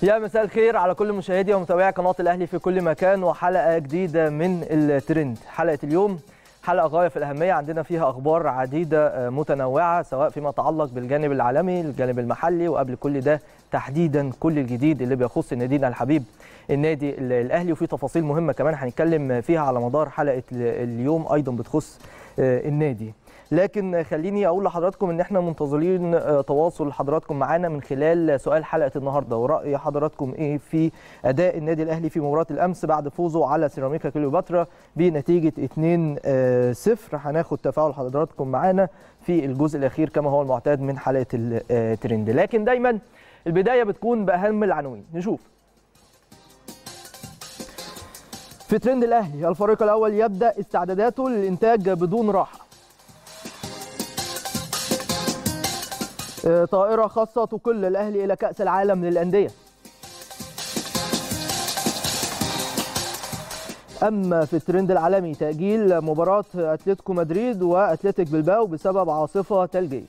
يا مساء الخير على كل مشاهدي ومتابعي قناه الاهلي في كل مكان وحلقه جديده من الترند حلقه اليوم حلقه غايه في الاهميه عندنا فيها اخبار عديده متنوعه سواء فيما يتعلق بالجانب العالمي الجانب المحلي وقبل كل ده تحديدا كل الجديد اللي بيخص نادينا الحبيب النادي الاهلي وفي تفاصيل مهمه كمان هنتكلم فيها على مدار حلقه اليوم ايضا بتخص النادي لكن خليني اقول لحضراتكم ان احنا منتظرين تواصل حضراتكم معانا من خلال سؤال حلقه النهارده وراي حضراتكم ايه في اداء النادي الاهلي في مباراه الامس بعد فوزه على سيراميكا كليوباترا بنتيجه 2-0 هناخد تفاعل حضراتكم معانا في الجزء الاخير كما هو المعتاد من حلقه الترند لكن دايما البدايه بتكون باهم العناوين نشوف في ترند الاهلي الفريق الاول يبدا استعداداته للانتاج بدون راحه طائرة خاصة تقل الأهلي إلى كأس العالم للأندية أما في الترند العالمي تأجيل مباراة أتلتيكو مدريد وأتلتيك بلباو بسبب عاصفة ثلجية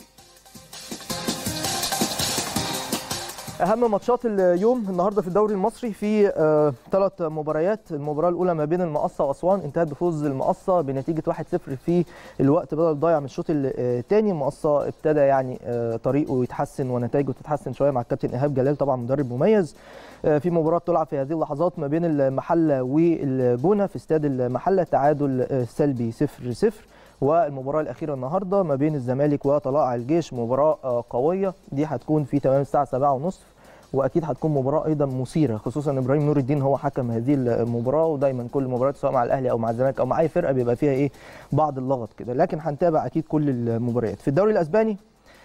اهم ماتشات اليوم النهارده في الدوري المصري في ثلاث آه مباريات المباراه الاولى ما بين المقصه واسوان انتهت بفوز المقصه بنتيجه 1-0 في الوقت بدل ضايع من الشوط الثاني المقصه ابتدى يعني آه طريقه يتحسن ونتائجه تتحسن شويه مع الكابتن ايهاب جلال طبعا مدرب مميز آه في مباراه تلعب في هذه اللحظات ما بين المحله والجونه في استاد المحله تعادل سلبي 0-0 والمباراه الاخيره النهارده ما بين الزمالك وطلائع الجيش مباراه قويه دي هتكون في تمام الساعه 7:30 واكيد هتكون مباراه ايضا مثيره خصوصا ابراهيم نور الدين هو حكم هذه المباراه ودايما كل المباريات سواء مع الاهلي او مع الزمالك او مع اي فرقه بيبقى فيها ايه بعض اللغط كده لكن هنتابع اكيد كل المباريات في الدوري الاسباني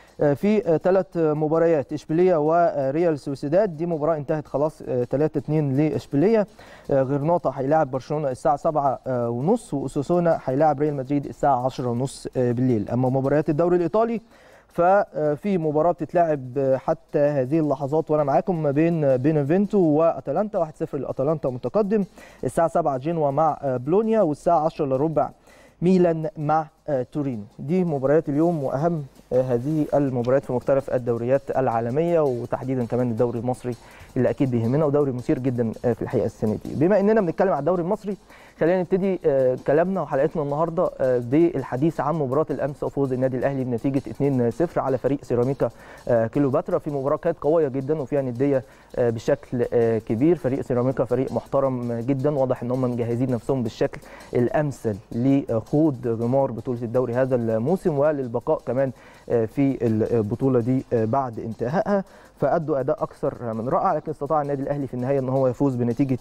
في ثلاث مباريات اشبيليه وريال سوسيداد دي مباراه انتهت خلاص 3 2 لاشبيليه غرناطه هيلاعب برشلونه الساعه 7 ونص واسوسونا هيلاعب ريال مدريد الساعه 10 ونص بالليل اما مباريات الدوري الايطالي ففي مباراه بتتلعب حتى هذه اللحظات وانا معاكم ما بين بينفينتو واتلانتا 1-0 لاتلانتا متقدم الساعه 7 جنوا مع بلونيا والساعه 10 الا ربع ميلان مع تورينو دي مباريات اليوم واهم هذه المباريات في مختلف الدوريات العالميه وتحديدا كمان الدوري المصري اللي اكيد بيهمنا ودوري مثير جدا في الحقيقه السنه دي بما اننا بنتكلم على الدوري المصري خلينا نبتدي كلامنا وحلقتنا النهارده بالحديث عن مباراه الامس وفوز النادي الاهلي بنتيجه 2-0 على فريق سيراميكا كليوباترا في مباراه كانت قويه جدا وفيها نديه بشكل كبير فريق سيراميكا فريق محترم جدا واضح ان هم مجهزين نفسهم بالشكل الامثل لخوض غمار بطوله الدوري هذا الموسم وللبقاء كمان في البطوله دي بعد انتهائها فادوا اداء اكثر من رائع لكن استطاع النادي الاهلي في النهايه ان هو يفوز بنتيجه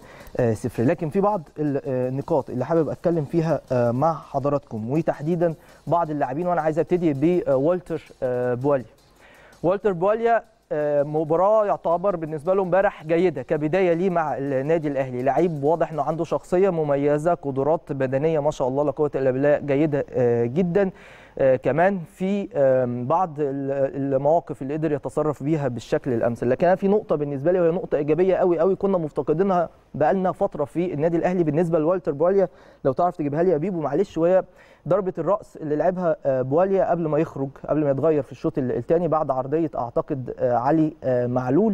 2-0 لكن في بعض النقاط اللي حابب اتكلم فيها مع حضراتكم وتحديدا بعض اللاعبين وانا عايز ابتدي بوالتر بواليا والتر بواليا مباراه يعتبر بالنسبه له امبارح جيده كبدايه ليه مع النادي الاهلي لعيب واضح انه عنده شخصيه مميزه قدرات بدنيه ما شاء الله لا قوه الا بالله جيده جدا كمان في بعض المواقف اللي قدر يتصرف بيها بالشكل الامثل لكن في نقطه بالنسبه لي وهي نقطه ايجابيه قوي قوي كنا مفتقدينها بقالنا فتره في النادي الاهلي بالنسبه لوالتر بواليا لو تعرف تجيبها لي يا بيبو معلش وهي ضربه الراس اللي لعبها بواليا قبل ما يخرج قبل ما يتغير في الشوط الثاني بعد عرضيه اعتقد علي معلول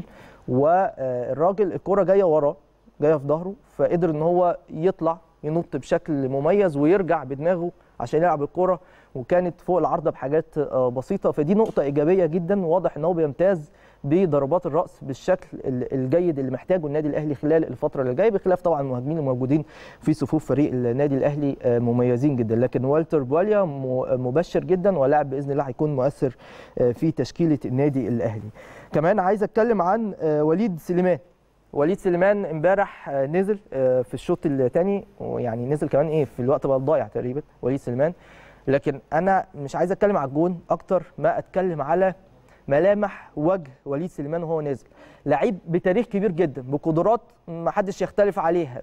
والراجل الكره جايه وراه جايه في ظهره فقدر ان هو يطلع ينط بشكل مميز ويرجع بدماغه عشان يلعب الكره وكانت فوق العارضه بحاجات بسيطه فدي نقطه ايجابيه جدا واضح ان هو بيمتاز بضربات الراس بالشكل الجيد اللي محتاجه النادي الاهلي خلال الفتره اللي جايه بخلاف طبعا المهاجمين الموجودين في صفوف فريق النادي الاهلي مميزين جدا لكن والتر بواليا مبشر جدا ولاعب باذن الله هيكون مؤثر في تشكيله النادي الاهلي كمان عايز اتكلم عن وليد سليمان وليد سليمان امبارح نزل في الشوط الثاني ويعني نزل كمان ايه في الوقت بقى الضايع تقريبا وليد سليمان لكن انا مش عايز اتكلم على الجون اكتر ما اتكلم على ملامح وجه وليد سليمان وهو نازل لعيب بتاريخ كبير جدا بقدرات ما حدش يختلف عليها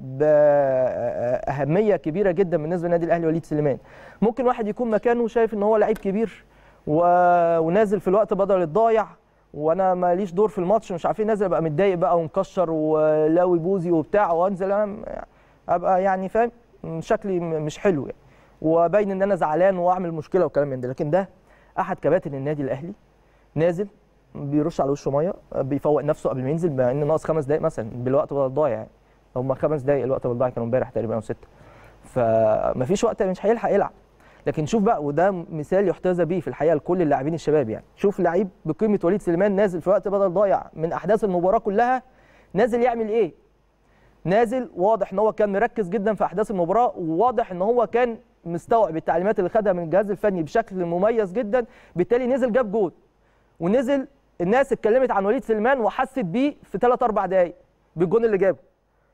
باهميه كبيره جدا بالنسبه للنادي الاهلي وليد سليمان ممكن واحد يكون مكانه شايف ان هو لعيب كبير و... ونازل في الوقت بدل الضايع وانا ماليش دور في الماتش مش عارفين نازل ابقى متضايق بقى ومكشر ولاوي بوزي وبتاع وانزل انا ابقى يعني فاهم شكلي مش حلو يعني وباين ان انا زعلان واعمل مشكله وكلام من ده لكن ده احد كباتن النادي الاهلي نازل بيرش على وشه ميه بيفوق نفسه قبل ما ينزل مع ان ناقص خمس دقائق مثلا بالوقت بدل ضايع يعني هم خمس دقائق الوقت بدل ضايع كانوا امبارح تقريبا او سته فمفيش وقت مش هيلحق يلعب لكن شوف بقى وده مثال يحتذى به في الحقيقه لكل اللاعبين الشباب يعني شوف لعيب بقيمه وليد سليمان نازل في وقت بدل ضايع من احداث المباراه كلها نازل يعمل ايه نازل واضح ان هو كان مركز جدا في احداث المباراه وواضح ان هو كان مستوعب التعليمات اللي خدها من الجهاز الفني بشكل مميز جدا بالتالي نزل جاب جول ونزل الناس اتكلمت عن وليد سليمان وحست بيه في 3 4 دقائق بالجون اللي جابه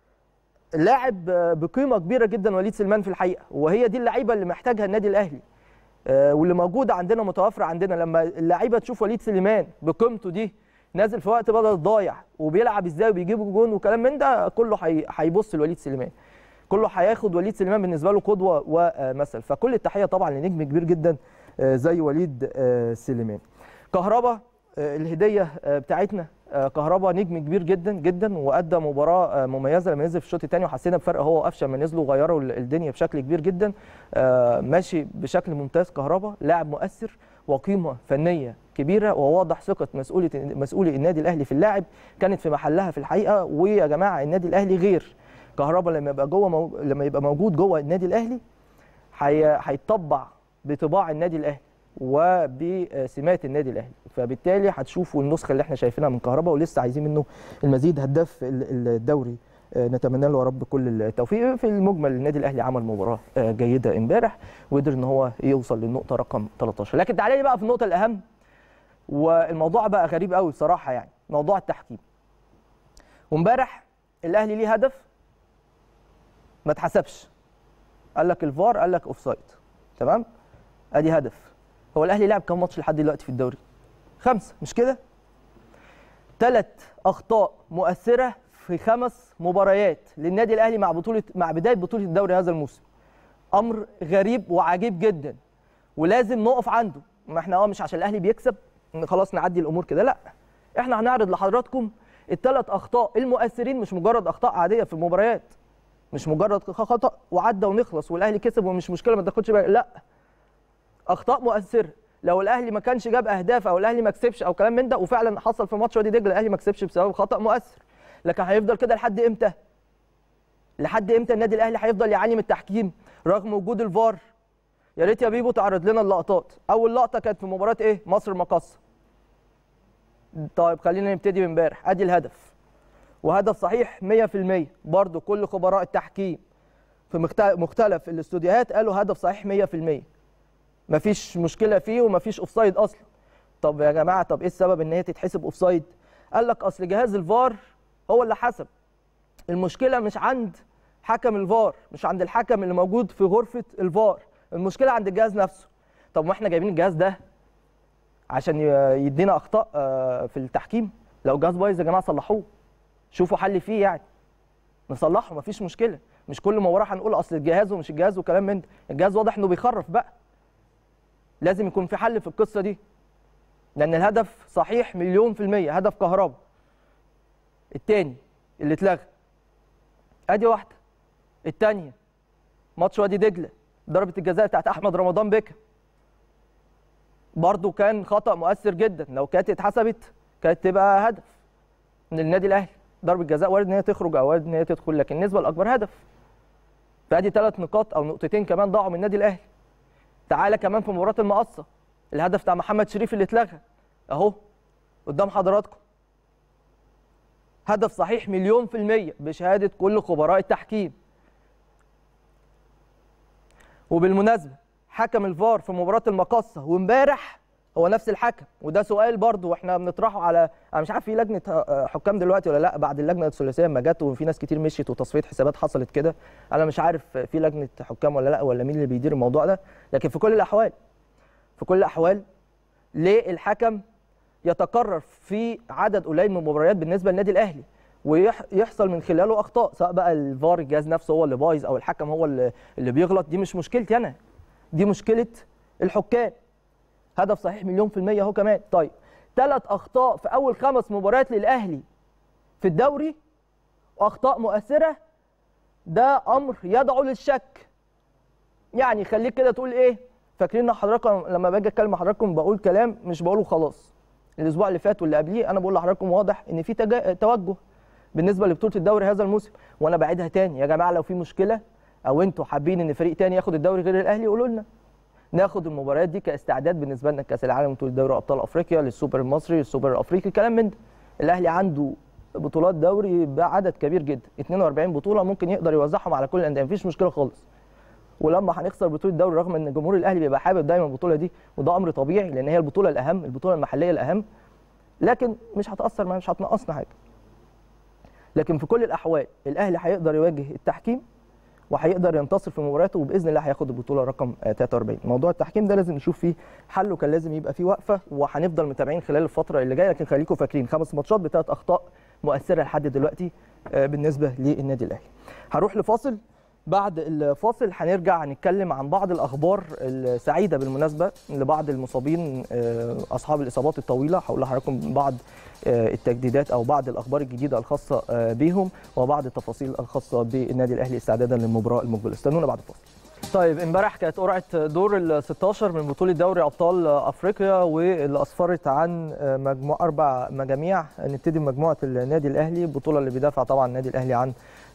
لاعب بقيمه كبيره جدا وليد سليمان في الحقيقه وهي دي اللعيبه اللي محتاجها النادي الاهلي واللي موجوده عندنا متوفره عندنا لما اللعيبه تشوف وليد سليمان بقيمته دي نازل في وقت بدل ضايع وبيلعب ازاي وبيجيب جون وكلام من ده كله هيبص لوليد سليمان كله هياخد وليد سليمان بالنسبه له قدوه ومثل فكل التحيه طبعا لنجم كبير جدا زي وليد سليمان كهربا الهديه بتاعتنا كهربا نجم كبير جدا جدا وادى مباراه مميزه لما نزل في الشوط الثاني وحسينا بفرق هو وقفشه لما نزلوا وغيروا الدنيا بشكل كبير جدا ماشي بشكل ممتاز كهربا لاعب مؤثر وقيمه فنيه كبيره وواضح ثقه مسؤوليه مسؤولي النادي الاهلي في اللاعب كانت في محلها في الحقيقه ويا جماعه النادي الاهلي غير كهربا لما يبقى جوه مو... لما يبقى موجود جوه النادي الاهلي هيطبع حي... بطباع النادي الاهلي وبسمات النادي الاهلي فبالتالي هتشوفوا النسخه اللي احنا شايفينها من كهربا ولسه عايزين منه المزيد هداف الدوري نتمنى له يا رب كل التوفيق في المجمل النادي الاهلي عمل مباراه جيده امبارح وقدر ان هو يوصل للنقطه رقم 13 لكن تعالى لي بقى في النقطه الاهم والموضوع بقى غريب قوي بصراحه يعني موضوع التحكيم وامبارح الاهلي ليه هدف ما اتحسبش قال لك الفار قال لك اوفسايد تمام ادي هدف هو الاهلي لعب كام ماتش لحد دلوقتي في الدوري خمسه مش كده ثلاث اخطاء مؤثره في خمس مباريات للنادي الاهلي مع بطوله مع بدايه بطوله الدوري هذا الموسم امر غريب وعجيب جدا ولازم نقف عنده ما احنا اه مش عشان الاهلي بيكسب خلاص نعدي الامور كده لا احنا هنعرض لحضراتكم الثلاث اخطاء المؤثرين مش مجرد اخطاء عاديه في المباريات مش مجرد خطا وعدى ونخلص والاهلي كسب ومش مشكله ما تاخدش بالك لا اخطاء مؤثره لو الاهلي ما كانش جاب اهداف او الاهلي ما كسبش او كلام من ده وفعلا حصل في ماتش وادي دجله الاهلي ما كسبش بسبب خطا مؤثر لكن هيفضل كده لحد امتى لحد امتى النادي الاهلي هيفضل يعاني من التحكيم رغم وجود الفار يا ريت يا بيبو تعرض لنا اللقطات اول لقطه كانت في مباراه ايه مصر المقاصه طيب خلينا نبتدي من امبارح ادي الهدف وهدف صحيح 100% برضو كل خبراء التحكيم في مختلف الاستوديوهات قالوا هدف صحيح 100% مفيش مشكله فيه ومفيش اوفسايد اصلا طب يا جماعه طب ايه السبب ان هي تتحسب اوفسايد قال لك اصل جهاز الفار هو اللي حسب المشكله مش عند حكم الفار مش عند الحكم اللي موجود في غرفه الفار المشكله عند الجهاز نفسه طب ما احنا جايبين الجهاز ده عشان يدينا اخطاء في التحكيم لو الجهاز بايظ يا جماعه صلحوه شوفوا حل فيه يعني نصلحه مفيش مشكله مش كل مباراه هنقول اصل الجهاز ومش الجهاز وكلام من ده الجهاز واضح انه بيخرف بقى لازم يكون في حل في القصه دي لان الهدف صحيح مليون في الميه هدف كهربا التاني اللي اتلغى ادي واحده التانيه ماتش وادي دجله ضربه الجزاء بتاعت احمد رمضان بكا برضه كان خطا مؤثر جدا لو كانت اتحسبت كانت تبقى هدف من النادي الاهلي ضربه جزاء وارد ان هي تخرج او وارد ان هي تدخل لكن النسبه الاكبر هدف فادي ثلاث نقاط او نقطتين كمان ضاعوا من النادي الاهلي تعالى كمان في مباراه المقصه الهدف بتاع محمد شريف اللي اتلغى اهو قدام حضراتكم هدف صحيح مليون في المية بشهادة كل خبراء التحكيم وبالمناسبة حكم الفار في مباراة المقصة وامبارح هو نفس الحكم وده سؤال برضه واحنا بنطرحه على انا مش عارف في لجنه حكام دلوقتي ولا لا بعد اللجنه الثلاثيه ما جت وفي ناس كتير مشيت وتصفيه حسابات حصلت كده انا مش عارف في لجنه حكام ولا لا ولا مين اللي بيدير الموضوع ده لكن في كل الاحوال في كل الاحوال ليه الحكم يتكرر في عدد قليل من المباريات بالنسبه للنادي الاهلي ويحصل من خلاله اخطاء سواء بقى الفار الجهاز نفسه هو اللي بايظ او الحكم هو اللي, اللي بيغلط دي مش مشكلتي انا دي مشكله الحكام هدف صحيح مليون في المية اهو كمان طيب ثلاث اخطاء في اول خمس مباريات للاهلي في الدوري واخطاء مؤثره ده امر يدعو للشك يعني خليك كده تقول ايه فاكرين حضراتكم لما باجي اتكلم مع حضراتكم بقول كلام مش بقوله خلاص الاسبوع اللي فات واللي قبليه انا بقول لحضراتكم واضح ان في تجا... توجه بالنسبه لبطوله الدوري هذا الموسم وانا بعيدها تاني يا جماعه لو في مشكله او انتوا حابين ان فريق تاني ياخد الدوري غير الاهلي قولوا لنا ناخد المباريات دي كاستعداد بالنسبه لنا كاس العالم بطوله دوري ابطال افريقيا للسوبر المصري للسوبر الافريقي كلام من ده الاهلي عنده بطولات دوري بعدد كبير جدا 42 بطوله ممكن يقدر يوزعهم على كل الانديه مفيش مشكله خالص ولما هنخسر بطوله الدوري رغم ان جمهور الاهلي بيبقى حابب دايما البطوله دي وده امر طبيعي لان هي البطوله الاهم البطوله المحليه الاهم لكن مش هتاثر معانا مش هتنقصنا حاجه لكن في كل الاحوال الاهلي هيقدر يواجه التحكيم وهيقدر ينتصر في مباراته وباذن الله هياخد البطوله رقم 43 موضوع التحكيم ده لازم نشوف فيه حل وكان لازم يبقى فيه وقفه وهنفضل متابعين خلال الفتره اللي جايه لكن خليكم فاكرين خمس ماتشات بثلاث اخطاء مؤثره لحد دلوقتي بالنسبه للنادي الاهلي هروح لفاصل بعد الفاصل هنرجع نتكلم عن بعض الاخبار السعيده بالمناسبه لبعض المصابين اصحاب الاصابات الطويله هقول لحضراتكم بعض التجديدات او بعض الاخبار الجديده الخاصه بيهم وبعض التفاصيل الخاصه بالنادي الاهلي استعدادا للمباراه المقبله استنونا بعد الفاصل طيب امبارح كانت قرعه دور ال 16 من بطوله دوري ابطال افريقيا واللي اسفرت عن مجموعه اربع مجاميع نبتدي بمجموعه النادي الاهلي البطوله اللي بيدافع طبعا النادي الاهلي عن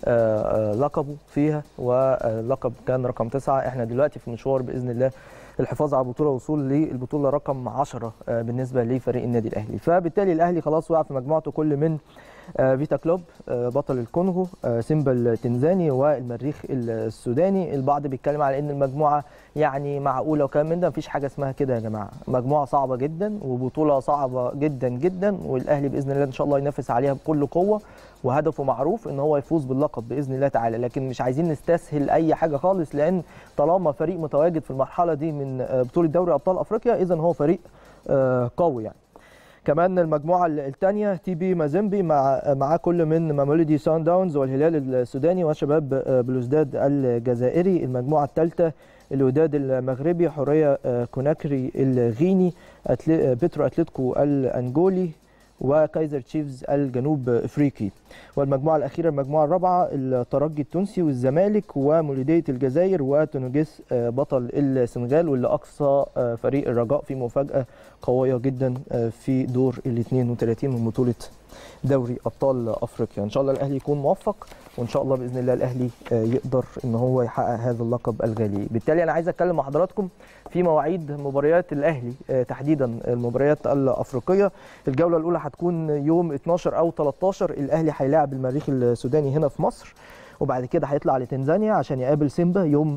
لقبه فيها ولقب كان رقم تسعة احنا دلوقتي في مشوار باذن الله الحفاظ على البطوله وصول للبطوله رقم 10 بالنسبه لفريق النادي الاهلي فبالتالي الاهلي خلاص وقع في مجموعته كل من فيتا كلوب بطل الكونغو سيمبا التنزاني والمريخ السوداني البعض بيتكلم على ان المجموعه يعني معقوله وكلام من ده مفيش حاجه اسمها كده يا جماعه مجموعه صعبه جدا وبطوله صعبه جدا جدا والاهلي باذن الله ان شاء الله ينافس عليها بكل قوه وهدفه معروف ان هو يفوز باللقب باذن الله تعالى لكن مش عايزين نستسهل اي حاجه خالص لان طالما فريق متواجد في المرحله دي من بطوله دوري ابطال افريقيا اذا هو فريق قوي يعني كمان المجموعه الثانيه تي بي مازيمبي مع معاه كل من ماموليدي سان داونز والهلال السوداني وشباب بلوزداد الجزائري المجموعه الثالثه الوداد المغربي حوريه كوناكري الغيني بترو اتلتيكو الانجولي وكايزر تشيفز الجنوب افريقي والمجموعه الاخيره المجموعه الرابعه الترجي التونسي والزمالك ومولوديه الجزائر وتونجيس بطل السنغال واللي اقصى فريق الرجاء في مفاجاه قويه جدا في دور ال 32 من بطوله دوري ابطال افريقيا ان شاء الله الاهلي يكون موفق وان شاء الله باذن الله الاهلي يقدر ان هو يحقق هذا اللقب الغالي بالتالي انا عايز اتكلم مع حضراتكم في مواعيد مباريات الاهلي تحديدا المباريات الافريقيه الجوله الاولى هتكون يوم 12 او 13 الاهلي هيلاعب المريخ السوداني هنا في مصر وبعد كده هيطلع لتنزانيا عشان يقابل سيمبا يوم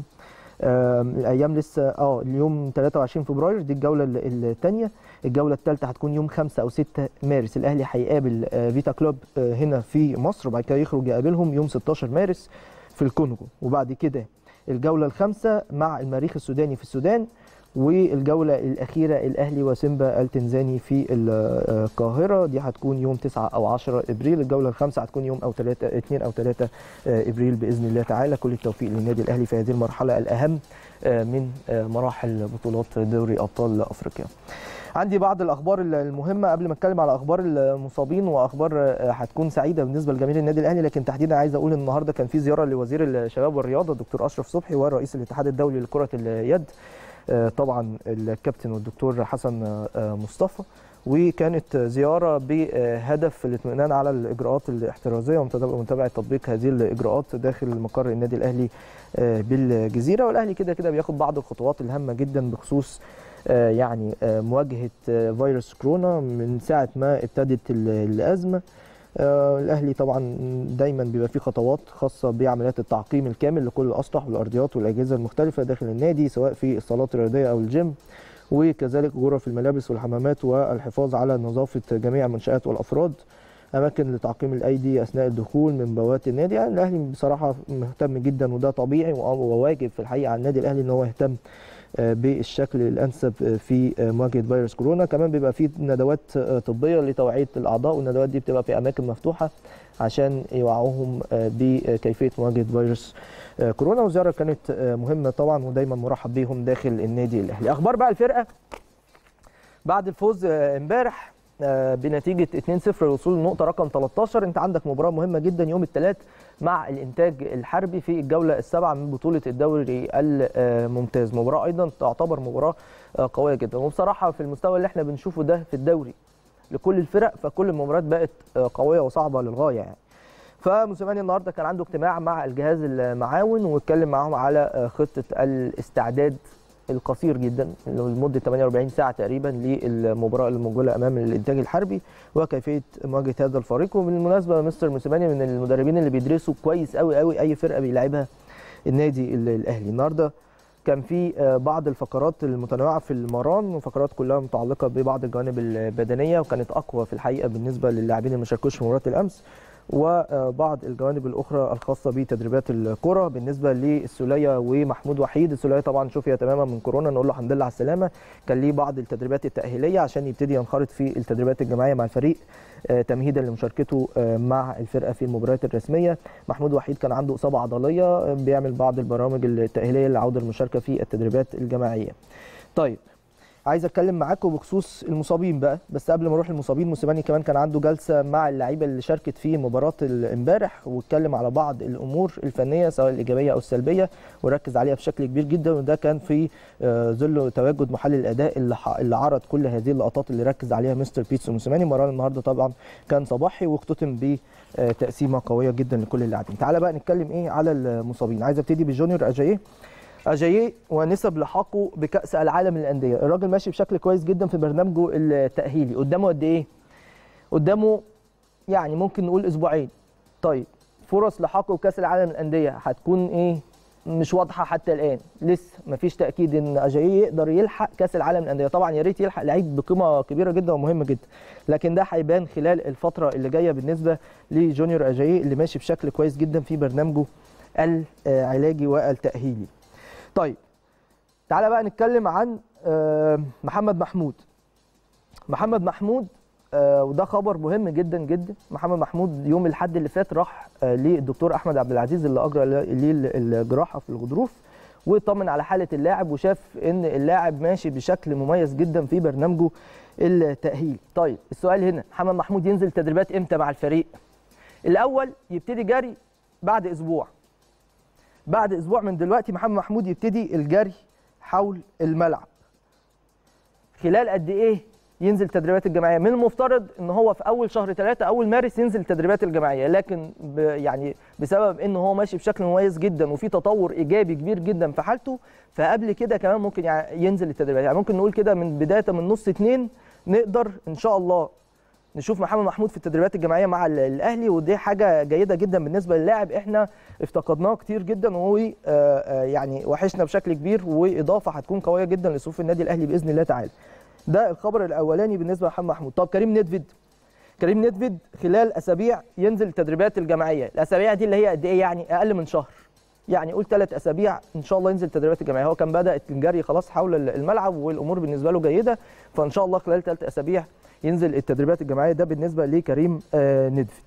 الايام لسه اه اليوم 23 فبراير دي الجوله الثانيه الجوله الثالثه هتكون يوم 5 او 6 مارس الاهلي هيقابل فيتا كلوب هنا في مصر وبعد كده يخرج يقابلهم يوم 16 مارس في الكونغو وبعد كده الجوله الخامسه مع المريخ السوداني في السودان والجولة الأخيرة الأهلي وسيمبا التنزاني في القاهرة دي هتكون يوم 9 أو 10 إبريل الجولة الخامسة هتكون يوم أو 3 2 أو 3 إبريل بإذن الله تعالى كل التوفيق للنادي الأهلي في هذه المرحلة الأهم من مراحل بطولات دوري أبطال أفريقيا عندي بعض الاخبار المهمه قبل ما اتكلم على اخبار المصابين واخبار هتكون سعيده بالنسبه لجماهير النادي الاهلي لكن تحديدا عايز اقول النهارده كان في زياره لوزير الشباب والرياضه الدكتور اشرف صبحي ورئيس الاتحاد الدولي لكره اليد طبعا الكابتن والدكتور حسن مصطفى وكانت زياره بهدف الاطمئنان على الاجراءات الاحترازيه ومتابعه تطبيق هذه الاجراءات داخل مقر النادي الاهلي بالجزيره والاهلي كده كده بياخد بعض الخطوات الهامه جدا بخصوص يعني مواجهه فيروس كورونا من ساعه ما ابتدت الازمه الاهلي طبعا دايما بيبقى فيه خطوات خاصه بعمليات التعقيم الكامل لكل الاسطح والارضيات والاجهزه المختلفه داخل النادي سواء في الصالات الرياضيه او الجيم وكذلك غرف الملابس والحمامات والحفاظ على نظافه جميع المنشات والافراد اماكن لتعقيم الايدي اثناء الدخول من بوابات النادي يعني الاهلي بصراحه مهتم جدا وده طبيعي وواجب في الحقيقه على النادي الاهلي ان هو يهتم بالشكل الانسب في مواجهه فيروس كورونا كمان بيبقى في ندوات طبيه لتوعيه الاعضاء والندوات دي بتبقى في اماكن مفتوحه عشان يوعوهم بكيفيه مواجهه فيروس كورونا وزياره كانت مهمه طبعا ودايما مرحب بيهم داخل النادي الاهلي اخبار بقى الفرقه بعد الفوز امبارح بنتيجه 2-0 للوصول للنقطه رقم 13 انت عندك مباراه مهمه جدا يوم الثلاث مع الانتاج الحربي في الجوله السابعه من بطوله الدوري الممتاز مباراه ايضا تعتبر مباراه قويه جدا وبصراحه في المستوى اللي احنا بنشوفه ده في الدوري لكل الفرق فكل المباريات بقت قويه وصعبه للغايه يعني فموسيماني النهارده كان عنده اجتماع مع الجهاز المعاون واتكلم معاهم على خطه الاستعداد القصير جدا لمده 48 ساعه تقريبا للمباراه الموجوده امام الانتاج الحربي وكيفيه مواجهه هذا الفريق وبالمناسبه مستر موسيماني من المدربين اللي بيدرسوا كويس قوي قوي اي فرقه بيلعبها النادي الاهلي النهارده كان في بعض الفقرات المتنوعه في المران وفقرات كلها متعلقه ببعض الجوانب البدنيه وكانت اقوى في الحقيقه بالنسبه للاعبين اللي ما شاركوش في مباراه الامس وبعض الجوانب الاخرى الخاصه بتدريبات الكره بالنسبه للسوليه ومحمود وحيد السوليه طبعا شفي تماما من كورونا نقول له الحمد لله على السلامه كان ليه بعض التدريبات التاهيليه عشان يبتدي ينخرط في التدريبات الجماعيه مع الفريق تمهيدا لمشاركته مع الفرقه في المباريات الرسميه محمود وحيد كان عنده اصابه عضليه بيعمل بعض البرامج التاهيليه لعوده المشاركه في التدريبات الجماعيه طيب عايز اتكلم معاكم بخصوص المصابين بقى بس قبل ما اروح للمصابين موسيماني كمان كان عنده جلسه مع اللعيبه اللي شاركت في مباراه امبارح واتكلم على بعض الامور الفنيه سواء الايجابيه او السلبيه وركز عليها بشكل كبير جدا وده كان في ظل تواجد محلل الاداء اللي, اللي عرض كل هذه اللقطات اللي ركز عليها مستر بيتسو موسيماني مران النهارده طبعا كان صباحي واختتم بتقسيمه قويه جدا لكل اللاعبين تعالى بقى نتكلم ايه على المصابين عايز ابتدي بجونيور اجاييه اجاييه ونسب لحاقه بكاس العالم للانديه الراجل ماشي بشكل كويس جدا في برنامجه التاهيلي قدامه قد ايه قدامه يعني ممكن نقول اسبوعين طيب فرص لحاقه بكاس العالم للانديه هتكون ايه مش واضحه حتى الان لسه مفيش تاكيد ان اجاييه يقدر يلحق كاس العالم للانديه طبعا يا ريت يلحق لعيب بقيمه كبيره جدا ومهمه جدا لكن ده هيبان خلال الفتره اللي جايه بالنسبه لجونيور اجاييه اللي ماشي بشكل كويس جدا في برنامجه العلاجي والتاهيلي طيب تعالى بقى نتكلم عن محمد محمود محمد محمود وده خبر مهم جدا جدا محمد محمود يوم الاحد اللي فات راح للدكتور احمد عبد العزيز اللي اجرى ليه الجراحه في الغضروف وطمن على حاله اللاعب وشاف ان اللاعب ماشي بشكل مميز جدا في برنامجه التاهيلي طيب السؤال هنا محمد محمود ينزل تدريبات امتى مع الفريق الاول يبتدي جري بعد اسبوع بعد اسبوع من دلوقتي محمد محمود يبتدي الجري حول الملعب خلال قد ايه ينزل تدريبات الجماعيه من المفترض ان هو في اول شهر ثلاثة اول مارس ينزل التدريبات الجماعيه لكن ب يعني بسبب ان هو ماشي بشكل مميز جدا وفي تطور ايجابي كبير جدا في حالته فقبل كده كمان ممكن يعني ينزل التدريبات يعني ممكن نقول كده من بدايه من نص اتنين نقدر ان شاء الله نشوف محمد محمود في التدريبات الجماعيه مع الاهلي ودي حاجه جيده جدا بالنسبه للاعب احنا افتقدناه كتير جدا وهو يعني وحشنا بشكل كبير واضافه هتكون قويه جدا لصفوف النادي الاهلي باذن الله تعالى ده الخبر الاولاني بالنسبه لمحمد محمود طب كريم نيدفيد كريم نيدفيد خلال اسابيع ينزل التدريبات الجماعيه الاسابيع دي اللي هي قد ايه يعني اقل من شهر يعني قول ثلاث اسابيع ان شاء الله ينزل التدريبات الجماعيه هو كان بدا الجري خلاص حول الملعب والامور بالنسبه له جيده فان شاء الله خلال ثلاث اسابيع ينزل التدريبات الجماعيه ده بالنسبه لكريم آه ندفت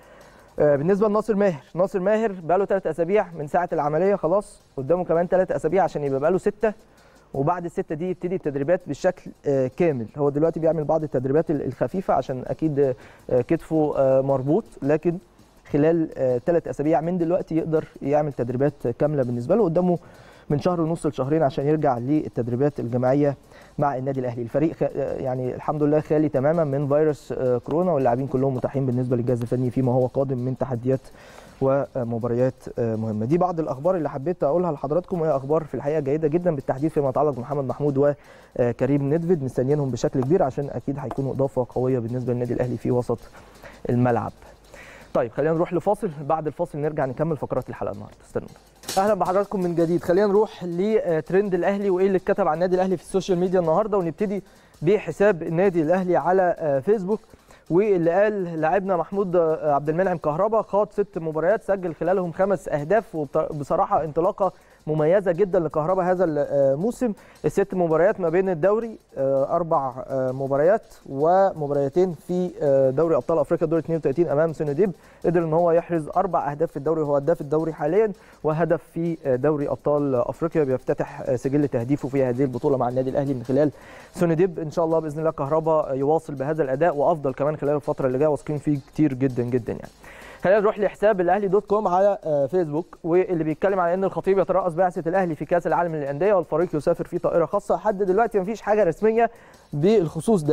آه بالنسبه لناصر ماهر ناصر ماهر بقى له ثلاث اسابيع من ساعه العمليه خلاص قدامه كمان ثلاث اسابيع عشان يبقى بقى له سته وبعد السته دي يبتدي التدريبات بالشكل آه كامل هو دلوقتي بيعمل بعض التدريبات الخفيفه عشان اكيد كتفه مربوط لكن خلال ثلاث اسابيع من دلوقتي يقدر يعمل تدريبات كامله بالنسبه له قدامه من شهر ونص لشهرين عشان يرجع للتدريبات الجماعيه مع النادي الاهلي الفريق يعني الحمد لله خالي تماما من فيروس كورونا واللاعبين كلهم متاحين بالنسبه للجهاز الفني فيما هو قادم من تحديات ومباريات مهمه دي بعض الاخبار اللي حبيت اقولها لحضراتكم وهي اخبار في الحقيقه جيده جدا بالتحديد فيما يتعلق بمحمد محمود وكريم ندفد مستنيينهم بشكل كبير عشان اكيد هيكونوا اضافه قويه بالنسبه للنادي الاهلي في وسط الملعب طيب خلينا نروح لفاصل بعد الفاصل نرجع نكمل فقرات الحلقه النهارده استنونا اهلا بحضراتكم من جديد خلينا نروح لترند الاهلي وايه اللي اتكتب عن النادي الاهلي في السوشيال ميديا النهارده ونبتدي بحساب النادي الاهلي على فيسبوك واللي قال لاعبنا محمود عبد المنعم كهربا خاض ست مباريات سجل خلالهم خمس اهداف وبصراحه انطلاقه مميزه جدا لكهربا هذا الموسم الست مباريات ما بين الدوري اربع مباريات ومباريتين في دوري ابطال افريقيا دور 32 امام سينوديب قدر ان هو يحرز اربع اهداف في الدوري هو هداف الدوري حاليا وهدف في دوري ابطال افريقيا بيفتتح سجل تهديفه في هذه البطوله مع النادي الاهلي من خلال سينوديب ان شاء الله باذن الله كهربا يواصل بهذا الاداء وافضل كمان خلال الفتره اللي جايه واثقين فيه كتير جدا جدا يعني خلينا نروح لحساب الاهلي دوت كوم على فيسبوك واللي بيتكلم على ان الخطيب يترأس بعثه الاهلي في كاس العالم للانديه والفريق يسافر في طائره خاصه لحد دلوقتي مفيش حاجه رسميه بالخصوص ده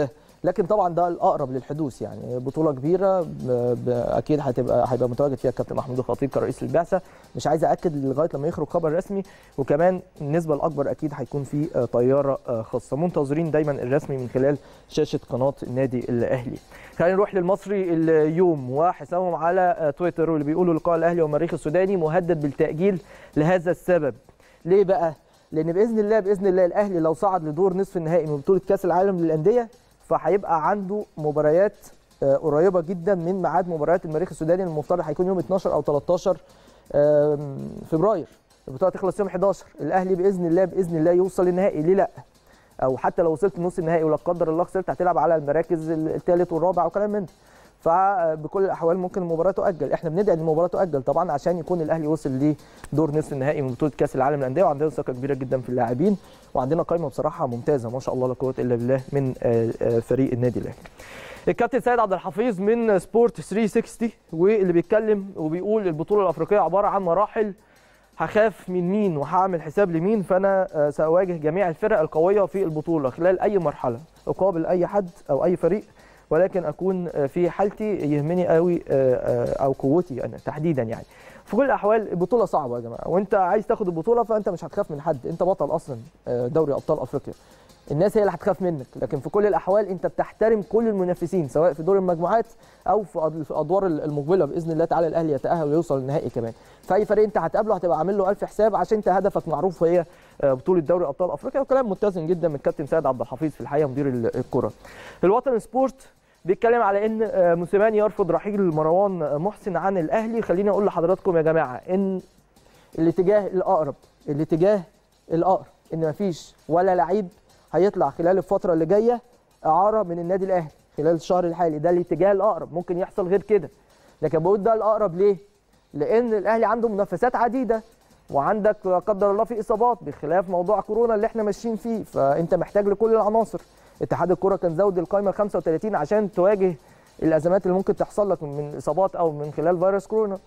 لكن طبعا ده الاقرب للحدوث يعني بطوله كبيره ب- ب- اكيد هتبقى هيبقى متواجد فيها الكابتن محمود الخطيب كرئيس البعثه مش عايز اكد لغايه لما يخرج خبر رسمي وكمان النسبه الاكبر اكيد هيكون في آه، طياره آه، خاصه منتظرين دايما الرسمي من خلال شاشه قناه النادي الاهلي خلينا نروح للمصري اليوم وحسابهم على آه، تويتر واللي بيقولوا لقاء الاهلي والمريخ السوداني مهدد بالتاجيل لهذا السبب ليه بقى لان باذن الله باذن الله الاهلي لو صعد لدور نصف النهائي من بطوله كاس العالم للانديه فهيبقى عنده مباريات آه، قريبه جدا من ميعاد مباريات المريخ السوداني المفترض هيكون يوم 12 او 13 آم، فبراير البطوله تخلص يوم 11 الاهلي باذن الله باذن الله يوصل للنهائي ليه لا او حتى لو وصلت نص النهائي ولا قدر الله خسرت هتلعب على المراكز الثالث والرابع وكلام من ده فبكل الاحوال ممكن المباراه تؤجل احنا بندعي ان المباراه تؤجل طبعا عشان يكون الاهلي وصل لدور نصف النهائي من بطوله كاس العالم للانديه وعندنا ثقه كبيره جدا في اللاعبين وعندنا قائمه بصراحه ممتازه ما شاء الله لا قوه الا بالله من آه، آه، فريق النادي الاهلي الكابتن سيد عبد الحفيظ من سبورت 360 واللي بيتكلم وبيقول البطوله الافريقيه عباره عن مراحل هخاف من مين وهعمل حساب لمين فانا آه، ساواجه جميع الفرق القويه في البطوله خلال اي مرحله اقابل اي حد او اي فريق ولكن اكون آه، في حالتي يهمني قوي آه، آه، او قوتي انا تحديدا يعني في كل الاحوال البطوله صعبه يا جماعه وانت عايز تاخد البطوله فانت مش هتخاف من حد انت بطل اصلا آه، دوري ابطال افريقيا الناس هي اللي هتخاف منك لكن في كل الاحوال انت بتحترم كل المنافسين سواء في دور المجموعات او في أد- في الادوار المقبله باذن الله تعالى الاهلي يتاهل ويوصل للنهائي كمان فاي فريق انت هتقابله هتبقى عامل له الف حساب عشان انت هدفك معروف وهي آه، بطوله دوري ابطال افريقيا وكلام متزن جدا من الكابتن سيد عبد الحفيظ في الحقيقه مدير ال- الكره الوطن سبورت بيتكلم على ان آه، موسيماني يرفض رحيل مروان محسن عن الاهلي خليني اقول لحضراتكم يا جماعه ان الاتجاه الاقرب الاتجاه الاقرب ان مفيش ولا لعيب هيطلع خلال الفتره اللي جايه اعاره من النادي الاهلي خلال الشهر الحالي ده الاتجاه الاقرب ممكن يحصل غير كده لكن بقول ده الاقرب ليه لان الاهلي عنده منافسات عديده وعندك لا قدر الله في اصابات بخلاف موضوع كورونا اللي احنا ماشيين فيه فانت محتاج لكل العناصر اتحاد الكره كان زود القائمه ل 35 عشان تواجه الازمات اللي ممكن تحصل لك من اصابات او من خلال فيروس كورونا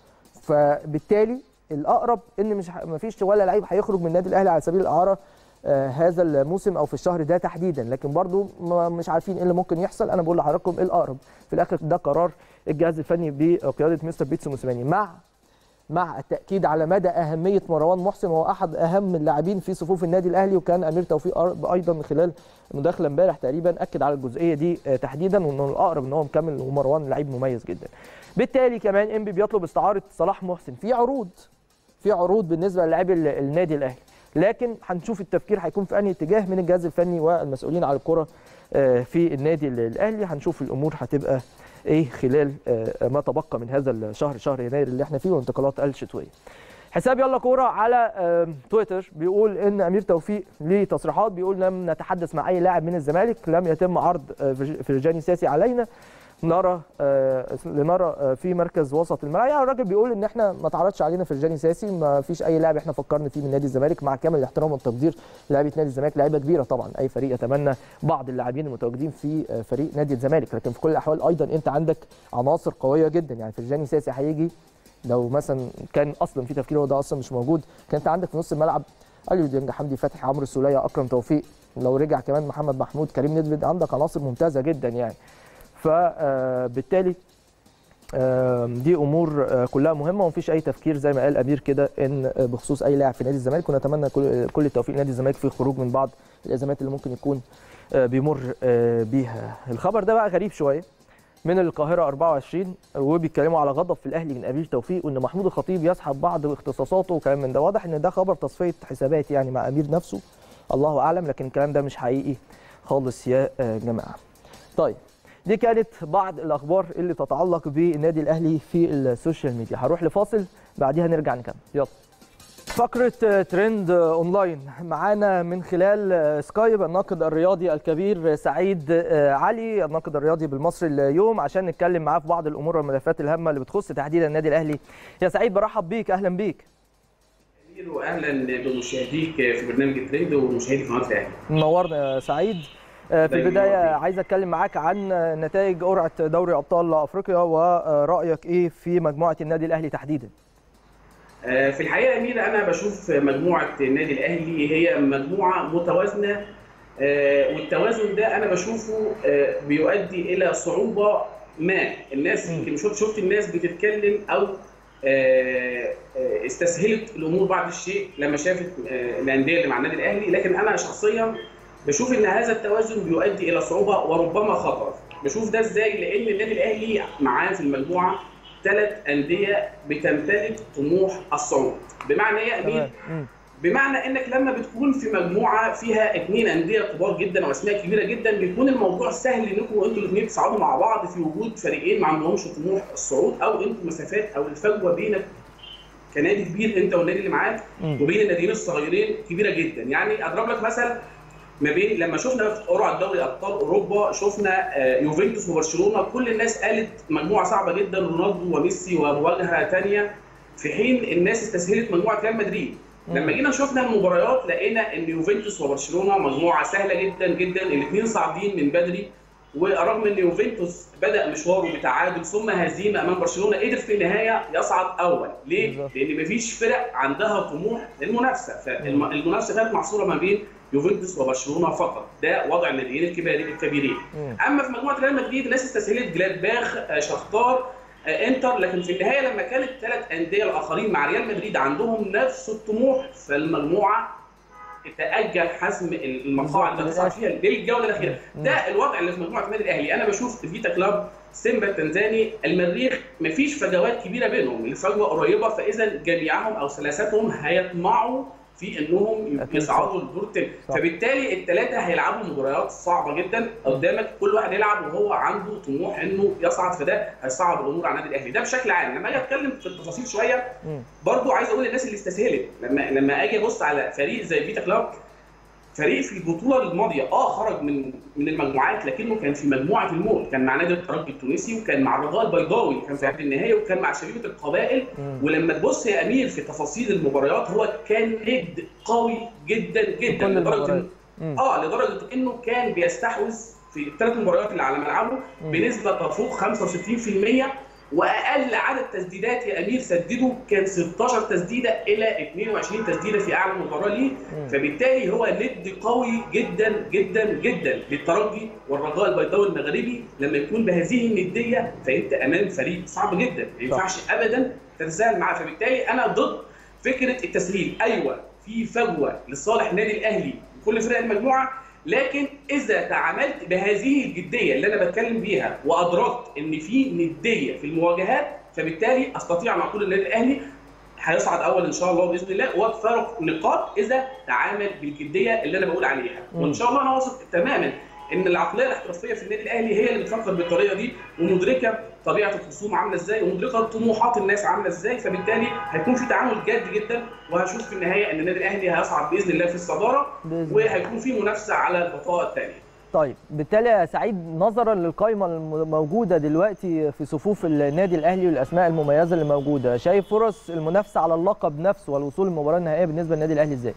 فبالتالي الاقرب ان مش ه- مفيش ولا لعيب هيخرج من النادي الاهلي على سبيل الاعاره آه، هذا الموسم او في الشهر ده تحديدا لكن برضو ما- مش عارفين ايه اللي ممكن يحصل انا بقول لحضراتكم إيه الاقرب في الاخر ده قرار الجهاز الفني بقياده مستر بيتسو موسيماني مع مع التاكيد على مدى اهميه مروان محسن وهو احد اهم اللاعبين في صفوف النادي الاهلي وكان امير توفيق أر- ايضا من خلال مداخله امبارح تقريبا اكد على الجزئيه دي آه، تحديدا وانه الاقرب ان هو مكمل ومروان لعيب مميز جدا بالتالي كمان انبي بيطلب استعاره صلاح محسن في عروض في عروض بالنسبه للاعبي ال- النادي الاهلي لكن هنشوف التفكير هيكون في انهي اتجاه من الجهاز الفني والمسؤولين على الكره آه، في النادي ال- الاهلي هنشوف الامور هتبقى ايه خلال آه، ما تبقى من هذا الشهر شهر يناير اللي احنا فيه والانتقالات الشتويه حساب يلا كوره على آه، تويتر بيقول ان امير توفيق ليه تصريحات بيقول لم نتحدث مع اي لاعب من الزمالك لم يتم عرض آه، فرج- فرجاني ساسي علينا نرى آه، لنرى آه، في مركز وسط الملعب يعني الراجل بيقول ان احنا ما اتعرضش علينا فرجاني ساسي ما فيش اي لاعب احنا فكرنا فيه من نادي الزمالك مع كامل الاحترام والتقدير لعيبه نادي الزمالك لعيبه كبيره طبعا اي فريق يتمنى بعض اللاعبين المتواجدين في آه، فريق نادي الزمالك لكن في كل الاحوال ايضا انت عندك عناصر قويه جدا يعني فرجاني ساسي هيجي لو مثلا كان اصلا في تفكير هو ده اصلا مش موجود كان انت عندك في نص الملعب اليو ديانج حمدي فتحي عمرو السوليه اكرم توفيق لو رجع كمان محمد محمود كريم ندفد عندك عناصر ممتازه جدا يعني فبالتالي دي امور آه، كلها مهمه ومفيش اي تفكير زي ما قال امير كده ان آه، بخصوص اي لاعب في نادي الزمالك ونتمنى كل كل التوفيق لنادي الزمالك في الخروج من بعض الازمات اللي ممكن يكون آه، بيمر آه، بيها الخبر ده بقى غريب شويه من القاهره 24 وبيتكلموا على غضب في الاهلي من امير توفيق وان محمود الخطيب يسحب بعض اختصاصاته وكلام من ده واضح ان ده خبر تصفيه حسابات يعني مع امير نفسه الله اعلم لكن الكلام ده مش حقيقي خالص يا آه، جماعه طيب دي كانت بعض الاخبار اللي تتعلق بالنادي الاهلي في السوشيال ميديا هروح لفاصل بعديها نرجع نكمل يلا فقرة آه، ترند آه، اونلاين معانا من خلال آه، سكايب الناقد الرياضي الكبير سعيد آه، علي الناقد الرياضي بالمصري اليوم عشان نتكلم معاه في بعض الامور والملفات الهامه اللي بتخص تحديدا النادي الاهلي يا سعيد برحب بيك اهلا بيك أهلاً واهلا بمشاهديك في برنامج ترند ومشاهدي قناه الاهلي. منورنا يا سعيد آه، في دايماً البدايه موجود. عايز اتكلم معاك عن آه، نتائج قرعه دوري ابطال افريقيا ورايك ايه في مجموعه النادي الاهلي تحديدا آه، في الحقيقه يا امير انا بشوف مجموعه النادي الاهلي هي مجموعه متوازنه آه، والتوازن ده انا بشوفه آه، بيؤدي الى صعوبه ما الناس مم. يمكن شفت شفت الناس بتتكلم او آه، آه، استسهلت الامور بعض الشيء لما شافت آه، الانديه اللي مع النادي الاهلي لكن انا شخصيا بشوف ان هذا التوازن بيؤدي الى صعوبه وربما خطر بشوف ده ازاي لان النادي الاهلي معاه في المجموعه ثلاث انديه بتمتلك طموح الصعود بمعنى ايه يا امير تمام مم. بمعنى انك لما بتكون في مجموعه فيها اثنين انديه كبار جدا واسماء كبيره جدا بيكون الموضوع سهل انكم انتوا الاثنين تصعدوا مع بعض في وجود فريقين ما عندهمش طموح الصعود او انتوا مسافات او الفجوه بينك كنادي كبير انت والنادي اللي معاك مم. وبين الناديين الصغيرين كبيره جدا يعني اضرب لك مثل ما بين لما شفنا في قرعه دوري ابطال اوروبا شفنا آه، يوفنتوس وبرشلونه كل الناس قالت مجموعه صعبه جدا رونالدو وميسي ومواجهه ثانيه في حين الناس استسهلت مجموعه ريال مدريد لما جينا شفنا المباريات لقينا ان يوفنتوس وبرشلونه مجموعه سهله جدا جدا الاثنين صاعدين من بدري ورغم ان يوفنتوس بدا مشواره بتعادل ثم هزيمه امام برشلونه قدر في النهايه يصعد اول ليه؟ بالظبط. لان مفيش فرق عندها طموح للمنافسه فالمنافسه كانت محصوره ما بين يوفنتوس وبرشلونه فقط ده وضع الناديين الكبار- الكبيرين مم. اما في مجموعه ريال مدريد الناس استسهلت جلادباخ آه، شختار آه، انتر لكن في النهايه لما كان الثلاث انديه الاخرين مع ريال مدريد عندهم نفس الطموح فالمجموعه تاجل حسم المقاعد اللي هتصعد فيها للجوله الاخيره مم. ده الوضع اللي في مجموعه النادي الاهلي انا بشوف فيتا كلاب سيمبا التنزاني المريخ مفيش فجوات كبيره بينهم الفجوه قريبه فاذا جميعهم او ثلاثتهم هيطمعوا في انهم أكيد يصعدوا للدور الثاني صح. فبالتالي الثلاثه هيلعبوا مباريات صعبه جدا قدامك كل واحد يلعب وهو عنده طموح انه يصعد فده هيصعب الامور على النادي الاهلي ده بشكل عام لما اجي اتكلم في التفاصيل شويه مم. برضو عايز اقول للناس اللي استسهلت لما لما اجي ابص على فريق زي فيتا كلاب فريق في البطوله الماضيه اه خرج من من المجموعات لكنه كان في مجموعه الموت كان مع نادي الترجي التونسي وكان مع الرجاء البيضاوي كان في قبل النهائي وكان مع شبيبه القبائل مم. ولما تبص يا امير في تفاصيل المباريات هو كان ند قوي جدا جدا كل لدرجه المباريات. إن- مم. اه لدرجه انه كان بيستحوذ في الثلاث مباريات اللي على ملعبه مم. بنسبه تفوق 65% واقل عدد تسديدات يا امير سدده كان 16 تسديده الى 22 تسديده في اعلى مباراه ليه مم. فبالتالي هو ند قوي جدا جدا جدا للترجي والرجاء البيضاوي المغربي لما يكون بهذه النديه فانت امام فريق صعب جدا ما ينفعش ابدا تتساهل معاه فبالتالي انا ضد فكره التسهيل ايوه في فجوه لصالح النادي الاهلي وكل فرق المجموعه لكن اذا تعاملت بهذه الجديه اللي انا بتكلم بيها وادركت ان في نديه في المواجهات فبالتالي استطيع ان اقول النادي الاهلي هيصعد اول ان شاء الله باذن الله وفرق نقاط اذا تعامل بالجديه اللي انا بقول عليها مم. وان شاء الله انا واثق تماما ان العقليه الاحترافيه في النادي الاهلي هي اللي بتفكر بالطريقه دي ومدركه طبيعه الخصوم عامله ازاي ومدركه طموحات الناس عامله ازاي فبالتالي هيكون في تعامل جاد جدا وهشوف في النهايه ان النادي الاهلي هيصعد باذن الله في الصداره بإذن الله. وهيكون في منافسه على البطاقه الثانيه طيب بالتالي يا سعيد نظرا للقائمه الموجوده دلوقتي في صفوف النادي الاهلي والاسماء المميزه اللي موجوده شايف فرص المنافسه على اللقب نفسه والوصول للمباراه النهائيه بالنسبه للنادي الاهلي ازاي؟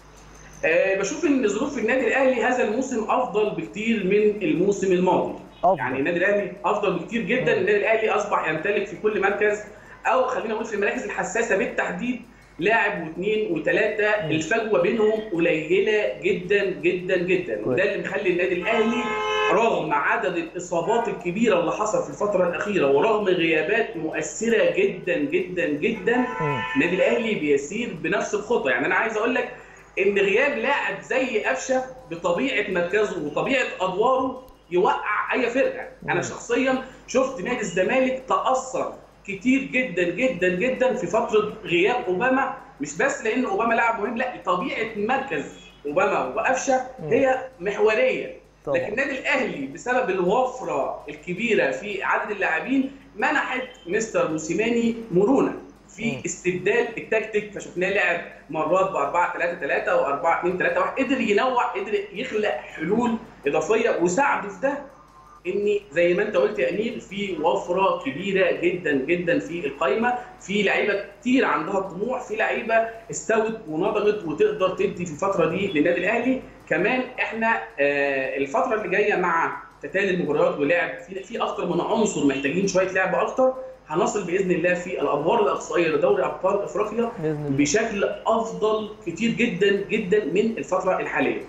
أه بشوف ان ظروف النادي الاهلي هذا الموسم افضل بكتير من الموسم الماضي أفضل. يعني النادي الاهلي افضل بكتير جدا النادي الاهلي اصبح يمتلك في كل مركز او خلينا نقول في المراكز الحساسه بالتحديد لاعب واثنين وثلاثه الفجوه بينهم قليله جدا جدا جدا كويس. وده اللي مخلي النادي الاهلي رغم عدد الاصابات الكبيره اللي حصل في الفتره الاخيره ورغم غيابات مؤثره جدا جدا جدا مم. النادي الاهلي بيسير بنفس الخطه يعني انا عايز اقول لك ان غياب لاعب زي قفشه بطبيعه مركزه وطبيعه ادواره يوقع اي فرقه انا شخصيا شفت نادي الزمالك تاثر كتير جدا جدا جدا في فتره غياب اوباما مش بس لان اوباما لاعب مهم لا طبيعه مركز اوباما وقفشه هي محوريه طبعا. لكن النادي الاهلي بسبب الوفره الكبيره في عدد اللاعبين منحت مستر موسيماني مرونه في مم. استبدال التكتيك فشفناه لعب مرات ب 4 3 3 و 4 2 3 1 قدر ينوع قدر يخلق حلول اضافيه وساعده في ده ان زي ما انت قلت يا امير في وفره كبيره جدا جدا في القايمه في لعيبه كتير عندها طموح في لعيبه استوت ونضجت وتقدر تدي في الفتره دي للنادي الاهلي كمان احنا آه، الفتره اللي جايه مع تتالي المباريات ولعب في في اكتر من عنصر محتاجين شويه لعب اكتر هنصل باذن الله في الادوار الاقصائيه لدوري ابطال افريقيا باذن الله بشكل افضل كتير جدا جدا من الفتره الحاليه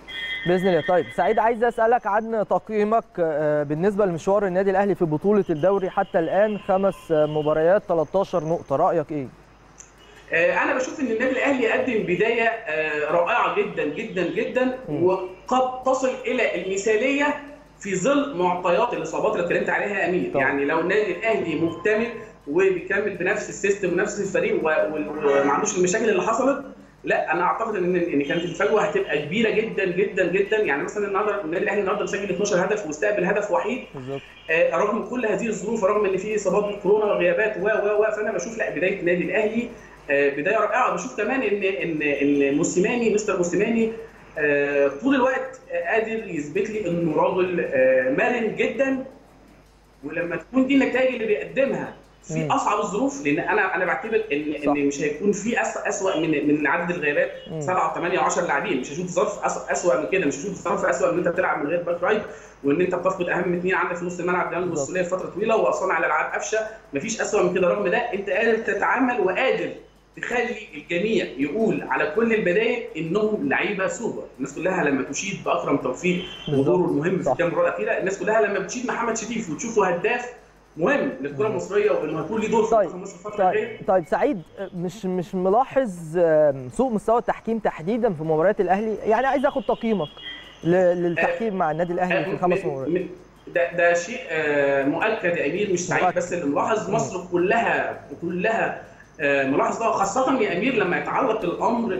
باذن الله طيب سعيد عايز اسالك عن تقييمك آه، بالنسبه لمشوار النادي الاهلي في بطوله الدوري حتى الان خمس آه، مباريات 13 نقطه رايك ايه آه، انا بشوف ان النادي الاهلي قدم بدايه آه، رائعه جدا جدا جدا مم. وقد تصل الى المثاليه في ظل معطيات الاصابات اللي اتكلمت عليها يا امين طبعا. يعني لو النادي الاهلي مكتمل وبيكمل بنفس السيستم ونفس الفريق و- و- وما عندوش المشاكل اللي حصلت لا انا اعتقد ان ان كانت الفجوه هتبقى كبيره جدا جدا جدا يعني مثلا النهارده النادي الاهلي النهارده مسجل 12 هدف واستقبل هدف وحيد بالظبط آه، رغم كل هذه الظروف رغم ان في اصابات بالكورونا وغيابات و و و فانا بشوف لا بدايه النادي الاهلي آه، بدايه رائعه بشوف كمان ان ان ان موسيماني مستر موسيماني آه، طول الوقت آه، قادر يثبت لي انه راجل آه، مرن جدا ولما تكون دي النتائج اللي بيقدمها في مم. اصعب الظروف لان انا انا بعتبر ان صح. ان مش هيكون في أس- اسوأ من من عدد الغيابات مم. 7 8 10 لاعبين مش هشوف ظرف أس- اسوأ من كده مش هشوف ظرف اسوأ من ان انت بتلعب من غير باك رايت وان انت بتفقد اهم اثنين عندك في نص الملعب ديانج بالظبط. والسوليه فتره طويله واصلا على العاب قفشه مفيش اسوأ من كده رغم ده انت قادر تتعامل وقادر تخلي الجميع يقول على كل البدايل انهم لعيبه سوبر، الناس كلها لما تشيد باكرم توفيق بالظبط. ودوره المهم في صح. الكام مباراه الاخيره، الناس كلها لما بتشيد محمد شريف وتشوفه هداف مهم للكره المصريه وانه هيكون له دور في طيب منتخب مصر الفتره الجايه طيب طيب سعيد آه، مش مش ملاحظ آه، سوء مستوى التحكيم تحديدا في مباريات الاهلي يعني عايز اخد تقييمك ل- للتحكيم مع النادي الاهلي في الخمس من- مباريات من- ده ده شيء آه، مؤكد يا امير مش سعيد مؤكد. بس اللي ملاحظ مصر كلها كلها آه، ملاحظ ده خاصة يا أمير لما يتعلق الأمر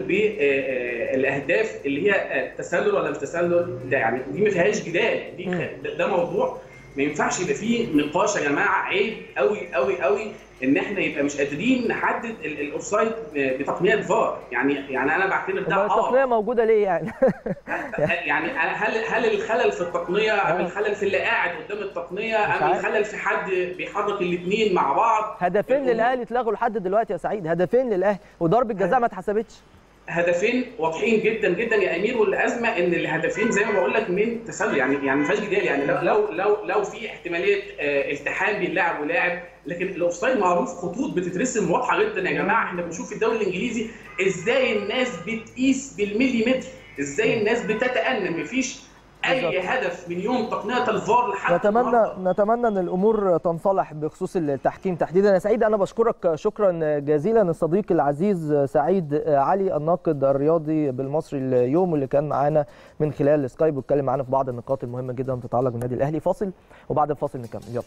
بالأهداف اللي هي آه، تسلل ولا مش تسلل ده يعني دي ما فيهاش جدال دي مم. ده- ده موضوع ما ينفعش يبقى فيه نقاش يا جماعة عيب قوي قوي قوي ان احنا يبقى مش قادرين نحدد ال- الاوفسايد بتقنيه فار يعني يعني انا بعتبر ده طب اه التقنيه موجوده ليه يعني يعني هل هل الخلل في التقنيه ام آه. الخلل في اللي قاعد قدام التقنيه مش ام عارف. الخلل في حد بيحرك الاثنين مع بعض هدفين الأمور- للاهلي اتلغوا لحد دلوقتي يا سعيد هدفين للاهلي وضربه جزاء ما اتحسبتش هدفين واضحين جدا جدا يا امير والازمه ان الهدفين زي ما بقول لك من تسلل يعني يعني ما فيهاش جدال يعني لو لو لو لو في احتماليه آه، التحام بين لاعب ولاعب لكن الاوفسايد معروف خطوط بتترسم واضحه جدا يا جماعه احنا بنشوف في الدوري الانجليزي ازاي الناس بتقيس بالمليمتر ازاي الناس بتتأنى مفيش اي بالظبط. هدف من يوم تقنيه الفار لحد نتمنى النهاردة. نتمنى ان الامور تنصلح بخصوص التحكيم تحديدا يا سعيد انا بشكرك شكرا جزيلا الصديق العزيز سعيد علي الناقد الرياضي بالمصري اليوم اللي كان معانا من خلال سكايب واتكلم معانا في بعض النقاط المهمه جدا بتتعلق بالنادي الاهلي فاصل وبعد الفاصل نكمل يلا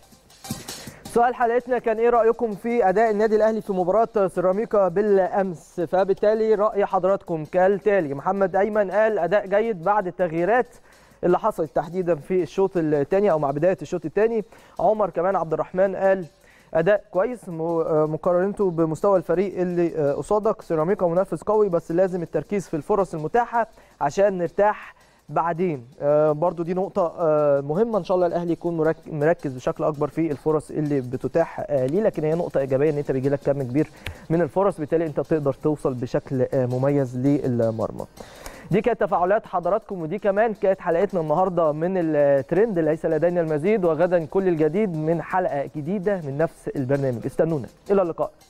سؤال حلقتنا كان ايه رايكم في اداء النادي الاهلي في مباراه سيراميكا بالامس فبالتالي راي حضراتكم كالتالي محمد ايمن قال اداء جيد بعد التغييرات اللي حصلت تحديدا في الشوط الثاني او مع بدايه الشوط الثاني عمر كمان عبد الرحمن قال اداء كويس م- مقارنته بمستوى الفريق اللي آه، قصادك سيراميكا منافس قوي بس لازم التركيز في الفرص المتاحه عشان نرتاح بعدين آه، برضو دي نقطة آه، مهمة إن شاء الله الأهلي يكون مرك- مركز بشكل أكبر في الفرص اللي بتتاح آه، ليه لكن هي نقطة إيجابية إن أنت بيجي لك كم كبير من الفرص بالتالي أنت بتقدر توصل بشكل آه، مميز للمرمى. دي كانت تفاعلات حضراتكم ودي كمان كانت حلقتنا النهارده من الترند ليس لدينا المزيد وغدا كل الجديد من حلقة جديدة من نفس البرنامج استنونا إلى اللقاء